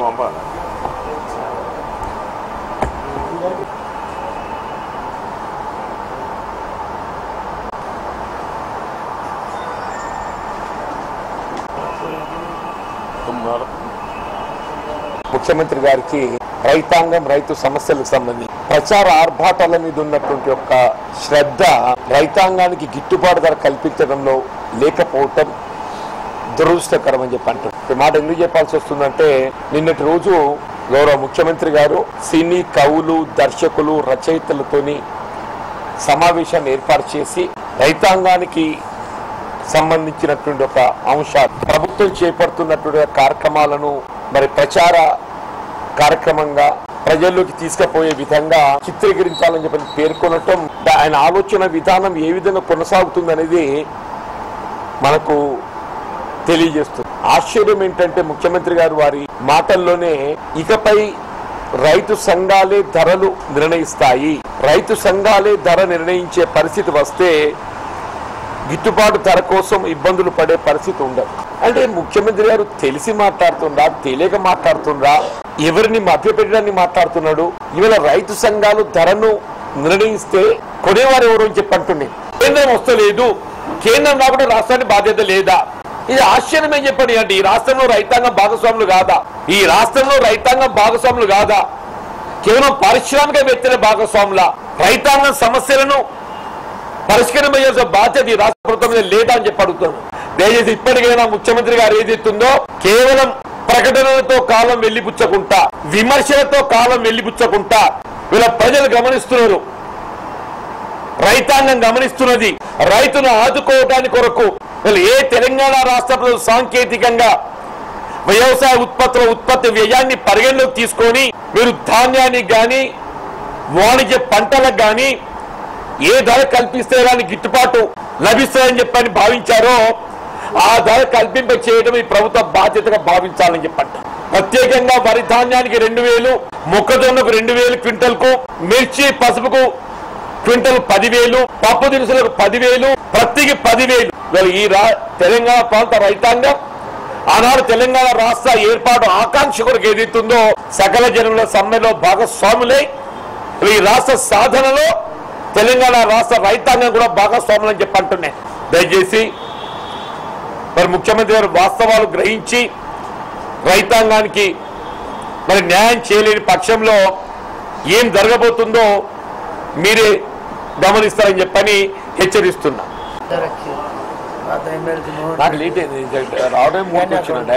పంపాలి ముఖ్యమంత్రి గారికి రైతాంగం రైతు సమస్యలకు సంబంధించి ప్రచార ఆర్భాటాల మీద ఉన్నటువంటి యొక్క శ్రద్ధ రైతాంగానికి గిట్టుబాటు ధర కల్పించడంలో లేకపోవటం దురదృష్టకరం అని చెప్పి అంటారు ఈ మాట ఎందుకు చెప్పాల్సి వస్తుందంటే నిన్నటి రోజు గౌరవ ముఖ్యమంత్రి గారు సినీ కవులు దర్శకులు రచయితలతోని సమావేశాన్ని ఏర్పాటు చేసి రైతాంగానికి సంబంధించినటువంటి ఒక అంశాలు ప్రభుత్వం చేపడుతున్నటువంటి కార్యక్రమాలను మరి ప్రచార కార్యక్రమంగా ప్రజల్లోకి తీసుకుపోయే విధంగా చిత్రీకరించాలని చెప్పి పేర్కొనటం దా- ఆయన ఆలోచన విధానం ఏ విధంగా కొనసాగుతుంది అనేది మనకు తెలియజేస్తుంది ఆశ్చర్యం ఏంటంటే ముఖ్యమంత్రి గారు వారి మాటల్లోనే ఇకపై రైతు సంఘాలే ధరలు నిర్ణయిస్తాయి రైతు సంఘాలే ధర నిర్ణయించే పరిస్థితి వస్తే గిట్టుబాటు ధర కోసం ఇబ్బందులు పడే పరిస్థితి ఉండదు అంటే ముఖ్యమంత్రి గారు తెలిసి మాట్లాడుతుందా తెలియక మాట్లాడుతుందా ఎవరిని మభ్యపెట్టడానికి మాట్లాడుతున్నాడు ఇవాళ రైతు సంఘాలు ధరను నిర్ణయిస్తే కొనేవారు ఎవరు అని చెప్పి అంటుండే కేంద్రం వస్తలేదు కేంద్రం రాకుండా రాష్ట్రానికి బాధ్యత లేదా ఇది ఆశ్చర్యం ఏం చెప్పండి అంటే ఈ రాష్ట్రంలో రైతాంగం భాగస్వాములు కాదా ఈ రాష్ట్రంలో రైతాంగం భాగస్వాములు కాదా కేవలం పారిశ్రామికవేత్తల భాగస్వాముల రైతాంగం సమస్యలను పరిష్కరింపజేసే బాధ్యత ఈ రాష్ట్ర ప్రభుత్వం మీద లేదా అని చెప్పి అడుగుతాను దయచేసి ఇప్పటికైనా ముఖ్యమంత్రి గారు ఏదైతుందో కేవలం ప్రకటనలతో కాలం వెళ్లిపుచ్చకుంటా విమర్శలతో కాలం వెళ్లిపుచ్చకుంటా వీళ్ళ ప్రజలు గమనిస్తున్నారు రైతాంగం గమనిస్తున్నది రైతును ఆదుకోవడానికి కొరకు వీళ్ళు ఏ తెలంగాణ రాష్ట్ర ప్రజలు సాంకేతికంగా వ్యవసాయ ఉత్పత్తుల ఉత్పత్తి వ్యయాన్ని పరిగణలోకి తీసుకొని మీరు ధాన్యానికి గాని వాణిజ్య పంటలకు గాని ఏ ధర కల్పిస్తే దానికి గిట్టుబాటు లభిస్తుందని చెప్పని భావించారో ఆ ధర కల్పింప చేయడం ఈ ప్రభుత్వ బాధ్యతగా భావించాలని చెప్పంట ప్రత్యేకంగా వరి ధాన్యానికి రెండు వేలు మొక్కజొన్నకు రెండు వేలు క్వింటల్కు మిర్చి పసుపుకు క్వింటల్ పదివేలు పప్పు దినుసులకు పదివేలు ప్రతికి పదివేలు వీళ్ళు ఈ రా తెలంగాణ ప్రాంత రైతాంగం ఆనాడు తెలంగాణ రాష్ట్ర ఏర్పాటు ఆకాంక్ష కొరకు ఏదైతుందో సకల జనుల సమ్మెలో భాగస్వాములై ఈ రాష్ట్ర సాధనలో తెలంగాణ రాష్ట్ర రైతాంగం కూడా భాగస్వాములని చెప్పి అంటున్నాయి దయచేసి మరి ముఖ్యమంత్రి గారు వాస్తవాలు గ్రహించి రైతాంగానికి మరి న్యాయం చేయలేని పక్షంలో ఏం జరగబోతుందో మీరే గమనిస్తారని చెప్పని హెచ్చరిస్తున్నా रखिए बात है मेरे को నాకు లేట్ అయింది రావడం